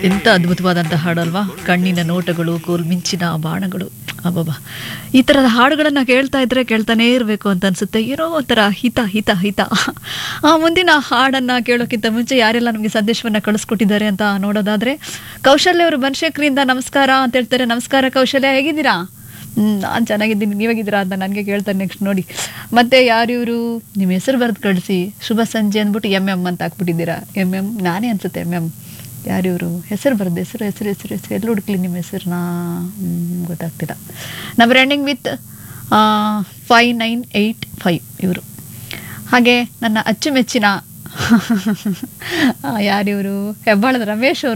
ಎಂಥ ಅದ್ಭುತವಾದಂಥ ಹಾಡು ಅಲ್ವಾ ಕಣ್ಣಿನ ನೋಟಗಳು ಕೋಲ್ ಮಿಂಚಿನ ಬಾಣಗಳು ಅಬ್ಬಬ್ಬಾ ಈ ಥರದ ಹಾಡುಗಳನ್ನು ಕೇಳ್ತಾ ಇದ್ರೆ ಕೇಳ್ತಾನೇ ಇರಬೇಕು ಅಂತ ಅನ್ಸುತ್ತೆ ಏನೋ ಒಂಥರ ಹಿತ ಹಿತ ಹಿತ ಆ ಮುಂದಿನ ಹಾಡನ್ನು ಕೇಳೋಕ್ಕಿಂತ ಮುಂಚೆ ಯಾರೆಲ್ಲ ನಮಗೆ ಸಂದೇಶವನ್ನು ಕಳಿಸ್ಕೊಟ್ಟಿದ್ದಾರೆ ಅಂತ ನೋಡೋದಾದ್ರೆ ಕೌಶಲ್ಯ ಅವರು ಬನಶೇಖರಿಂದ ನಮಸ್ಕಾರ ಅಂತ ಹೇಳ್ತಾರೆ ನಮಸ್ಕಾರ ಕೌಶಲ್ಯ ಹೇಗಿದ್ದೀರಾ ನಾನು ಚೆನ್ನಾಗಿದ್ದೀನಿ ನೀವಾಗಿದ್ದೀರಾ ಅಂತ ನನಗೆ ಕೇಳ್ತಾರೆ ನೆಕ್ಸ್ಟ್ ನೋಡಿ ಮತ್ತೆ ಯಾರಿವರು ನಿಮ್ಮ ಹೆಸರು ಬರೆದು ಕಳಿಸಿ ಶುಭ ಸಂಜೆ ಅಂದ್ಬಿಟ್ಟು ಎಮ್ ಎಮ್ ಅಂತ ಹಾಕ್ಬಿಟ್ಟಿದ್ದೀರಾ ಎಮ್ ಎಮ್ ನಾನೇ ಅನ್ಸುತ್ತೆ ಎಮ್ ಎಮ್ ಯಾರಿವರು ಹೆಸರು ಬರೆದು ಹೆಸರು ಹೆಸರು ಹೆಸರು ಹೆಸರು ಎಲ್ಲಿ ಹುಡುಕ್ಲಿ ನಿಮ್ಮ ಹೆಸರನ್ನ ಗೊತ್ತಾಗ್ತಿಲ್ಲ number ending with five nine eight five ಇವರು ಹಾಗೆ ನನ್ನ ಅಚ್ಚುಮೆಚ್ಚಿನ ಯಾರಿವರು ಹೆಬ್ಬಾಳದ ರಮೇಶ್ ಅವರು